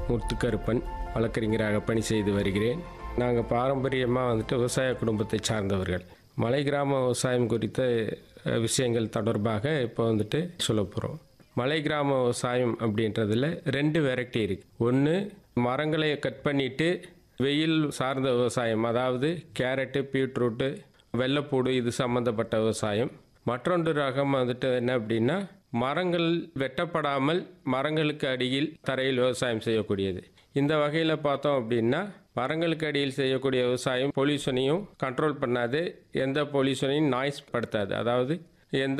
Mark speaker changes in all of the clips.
Speaker 1: முத்துக்கருப்பன் வழக்கறிஞராக பணி செய்து வருகிறேன் நாங்கள் பாரம்பரியமாக வந்துட்டு விவசாய குடும்பத்தை சார்ந்தவர்கள் மலை கிராம விவசாயம் குறித்த அஹ், விஷயங்கள் தொடர்பாக இப்போ வந்துட்டு சொல்ல போகிறோம் மலை கிராம விவசாயம் அப்படின்றதுல ரெண்டு வெரைட்டி இருக்கு ஒன்று மரங்களை கட் பண்ணிட்டு வெயில் சார்ந்த விவசாயம் அதாவது கேரட்டு பீட்ரூட்டு வெள்ளைப்பூடு இது சம்மந்தப்பட்ட விவசாயம் மற்றொன்று ரகம் வந்துட்டு என்ன அப்படின்னா மரங்கள் வெட்டப்படாமல் மரங்களுக்கு அடியில் தரையில் விவசாயம் செய்யக்கூடியது இந்த வகையில் பார்த்தோம் அப்படின்னா மரங்களுக்கு அடியில் செய்யக்கூடிய விவசாயம் பொல்யூஷனையும் கண்ட்ரோல் பண்ணாது எந்த பொல்யூஷனையும் நாய்ஸ் படுத்தாது அதாவது எந்த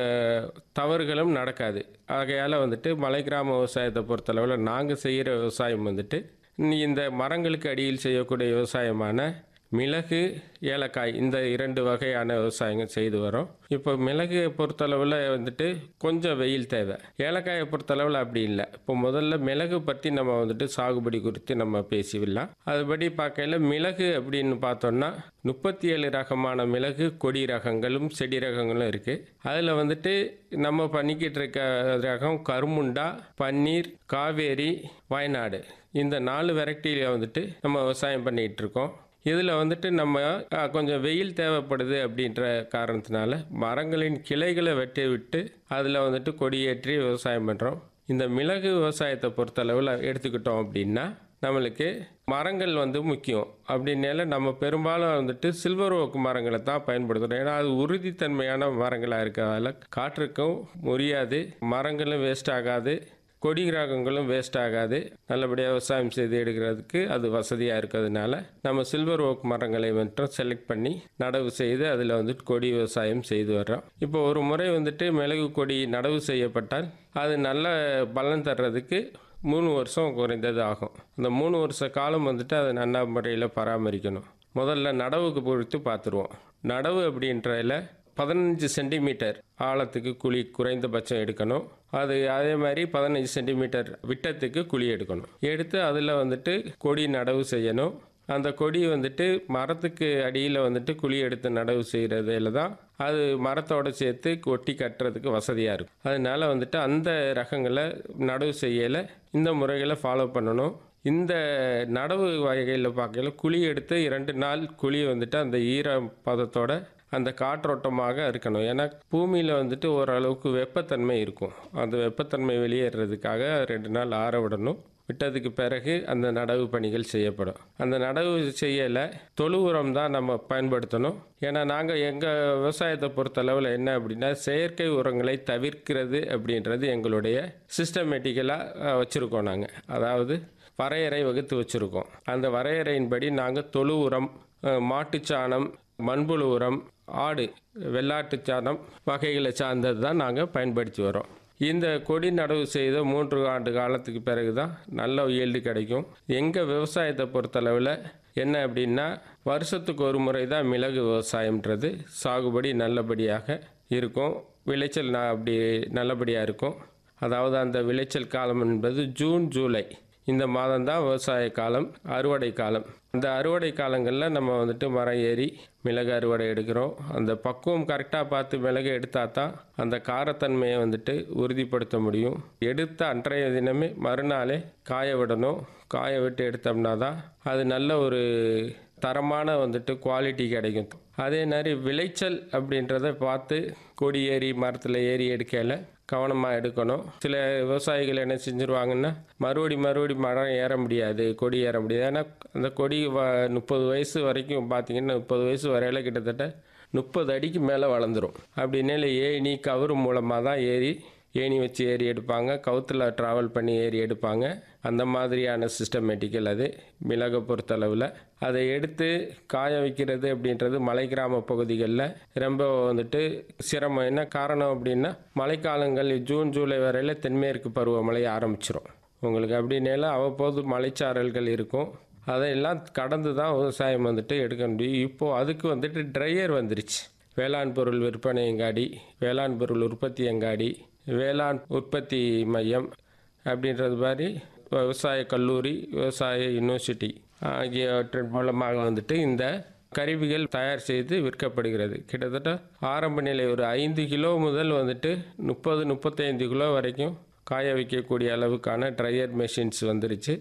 Speaker 1: தவறுகளும் நடக்காது ஆகையால் வந்துட்டு மலை கிராம விவசாயத்தை பொறுத்தளவில் நாங்கள் செய்கிற விவசாயம் வந்துட்டு இந்த மரங்களுக்கு அடியில் செய்யக்கூடிய விவசாயமான மிளகு ஏலக்காய் இந்த இரண்டு வகையான விவசாயங்கள் செய்து வரோம் இப்போ மிளகு பொறுத்தளவில் வந்துட்டு கொஞ்சம் வெயில் தேவை ஏலக்காயை பொறுத்தளவில் அப்படி இல்லை இப்போ முதல்ல மிளகு பற்றி நம்ம வந்துட்டு சாகுபடி குறித்து நம்ம பேசிவிடலாம் அதுபடி பார்க்கையில் மிளகு அப்படின்னு பார்த்தோம்னா முப்பத்தி ஏழு ரகமான மிளகு கொடி ரகங்களும் செடி ரகங்களும் இருக்குது அதில் வந்துட்டு நம்ம பண்ணிக்கிட்டு இருக்க ரகம் கருமுண்டா பன்னீர் காவேரி வயநாடு இந்த நாலு வெரைட்டியில் வந்துட்டு நம்ம விவசாயம் பண்ணிகிட்டு இருக்கோம் இதில் வந்துட்டு நம்ம அஹ், கொஞ்சம் வெயில் தேவைப்படுது அப்படின்ற காரணத்தினால மரங்களின் கிளைகளை வெட்டி விட்டு அதில் வந்துட்டு கொடியேற்றி விவசாயம் பண்ணுறோம் இந்த மிளகு விவசாயத்தை பொறுத்தளவில் எடுத்துக்கிட்டோம் அப்படின்னா நம்மளுக்கு மரங்கள் வந்து முக்கியம் அப்படின்னால நம்ம பெரும்பாலும் வந்துட்டு சில்வர் ஓக்கு மரங்களை தான் பயன்படுத்துகிறோம் ஏன்னா அது உறுதித்தன்மையான மரங்களாக இருக்கிறதால காற்றுக்கும் முறியாது மரங்களும் வேஸ்ட் ஆகாது கொடி ராகங்களும் வேஸ்ட் ஆகாது நல்லபடியாக விவசாயம் செய்து எடுக்கிறதுக்கு அது வசதியாக இருக்கிறதுனால நம்ம சில்வர் ஓக் மரங்களை மட்டும் செலக்ட் பண்ணி நடவு செய்து அதில் வந்துட்டு கொடி விவசாயம் செய்து வர்றோம் இப்போ ஒரு முறை வந்துட்டு மிளகு கொடி நடவு செய்யப்பட்டால் அது நல்ல பலன் தர்றதுக்கு மூணு வருஷம் குறைந்தது ஆகும் அந்த மூணு வருஷ காலம் வந்துட்டு அதை நல்ல முறையில் பராமரிக்கணும் முதல்ல நடவுக்கு பொறுத்து பார்த்துருவோம் நடவு அப்படின்றதுல பதினஞ்சு சென்டிமீட்டர் ஆழத்துக்கு குழி குறைந்தபட்சம் எடுக்கணும் அது அதே மாதிரி பதினஞ்சு சென்டிமீட்டர் விட்டத்துக்கு குழி எடுக்கணும் எடுத்து அதில் வந்துட்டு கொடி நடவு செய்யணும் அந்த கொடி வந்துட்டு மரத்துக்கு அடியில் வந்துட்டு குழி எடுத்து நடவு செய்கிறதுல தான் அது மரத்தோட சேர்த்து கொட்டி கட்டுறதுக்கு வசதியாக இருக்கும் அதனால வந்துட்டு அந்த ரகங்களை நடவு செய்யலை இந்த முறைகளை ஃபாலோ பண்ணணும் இந்த நடவு வகைகளில் பார்க்கல குழி எடுத்து இரண்டு நாள் குழி வந்துட்டு அந்த ஈர பதத்தோட அந்த காற்றோட்டமாக இருக்கணும் ஏன்னா பூமியில் வந்துட்டு ஓரளவுக்கு வெப்பத்தன்மை இருக்கும் அந்த வெப்பத்தன்மை வெளியேறதுக்காக ரெண்டு நாள் ஆற விடணும் விட்டதுக்கு பிறகு அந்த நடவு பணிகள் செய்யப்படும் அந்த நடவு செய்யலை தொழு உரம் தான் நம்ம பயன்படுத்தணும் ஏன்னா நாங்கள் எங்கள் விவசாயத்தை பொறுத்தளவில் என்ன அப்படின்னா செயற்கை உரங்களை தவிர்க்கிறது அப்படின்றது எங்களுடைய சிஸ்டமேட்டிக்கலாக வச்சுருக்கோம் நாங்கள் அதாவது வரையறை வகுத்து வச்சுருக்கோம் அந்த வரையறையின்படி நாங்கள் தொழு உரம் அஹ், மாட்டுச்சாணம் மண்புழு உரம் ஆடு வெள்ளாட்டுச் சாணம் வகைகளை சார்ந்தது தான் நாங்கள் பயன்படுத்தி வரோம் இந்த கொடி நடவு செய்த மூன்று ஆண்டு காலத்துக்கு பிறகு தான் நல்ல ஈல்டு கிடைக்கும் எங்கள் விவசாயத்தை பொறுத்தளவில் என்ன அப்படின்னா வருஷத்துக்கு ஒரு முறை தான் மிளகு விவசாயம்ன்றது சாகுபடி நல்லபடியாக இருக்கும் விளைச்சல் நான் அப்படி நல்லபடியாக இருக்கும் அதாவது அந்த விளைச்சல் காலம் என்பது ஜூன் ஜூலை இந்த மாதம் தான் விவசாய காலம் அறுவடை காலம் இந்த அறுவடை காலங்களில் நம்ம வந்துட்டு மரம் ஏறி மிளகு அறுவடை எடுக்கிறோம் அந்த பக்குவம் கரெக்டாக பார்த்து மிளகு எடுத்தால் தான் அந்த காரத்தன்மையை வந்துட்டு உறுதிப்படுத்த முடியும் எடுத்த அன்றைய தினமே மறுநாளே காய விடணும் காய விட்டு எடுத்தோம்னா தான் அது நல்ல ஒரு தரமான வந்துட்டு குவாலிட்டி கிடைக்கும் அதே மாதிரி விளைச்சல் அப்படின்றத பார்த்து கொடி ஏறி மரத்தில் ஏறி எடுக்கல கவனமாக எடுக்கணும் சில விவசாயிகள் என்ன செஞ்சுருவாங்கன்னா மறுபடி மறுபடி மரம் ஏற முடியாது கொடி ஏற முடியாது ஏன்னா அந்த கொடி வ முப்பது வயசு வரைக்கும் பார்த்தீங்கன்னா முப்பது வயசு வரையில கிட்டத்தட்ட முப்பது அடிக்கு மேலே வளர்ந்துரும் அப்படின்னால ஏணி கவரு மூலமாக தான் ஏறி ஏணி வச்சு ஏறி எடுப்பாங்க கவுத்தில் ட்ராவல் பண்ணி ஏறி எடுப்பாங்க அந்த மாதிரியான சிஸ்டமேட்டிக்கல் அது மிளகை பொறுத்தளவில் அதை எடுத்து காய வைக்கிறது அப்படின்றது மலை கிராம பகுதிகளில் ரொம்ப வந்துட்டு சிரமம் என்ன காரணம் அப்படின்னா மழைக்காலங்கள் ஜூன் ஜூலை வரையில் தென்மேற்கு பருவமழை ஆரம்பிச்சிரும் உங்களுக்கு அப்படின்னால அவ்வப்போது மலைச்சாரல்கள் இருக்கும் அதையெல்லாம் கடந்து தான் விவசாயம் வந்துட்டு எடுக்க முடியும் இப்போது அதுக்கு வந்துட்டு ட்ரையர் வந்துருச்சு வேளாண் பொருள் விற்பனை அங்காடி வேளாண் பொருள் உற்பத்தி அங்காடி வேளாண் உற்பத்தி மையம் அப்படின்றது மாதிரி விவசாய கல்லூரி விவசாய யூனிவர்சிட்டி ஆகியவற்றின் மூலமாக வந்துட்டு இந்த கருவிகள் தயார் செய்து விற்கப்படுகிறது கிட்டத்தட்ட ஆரம்ப நிலை ஒரு ஐந்து கிலோ முதல் வந்துட்டு முப்பது முப்பத்தைந்து கிலோ வரைக்கும் காய வைக்கக்கூடிய அளவுக்கான ட்ரையர் மெஷின்ஸ் வந்துருச்சு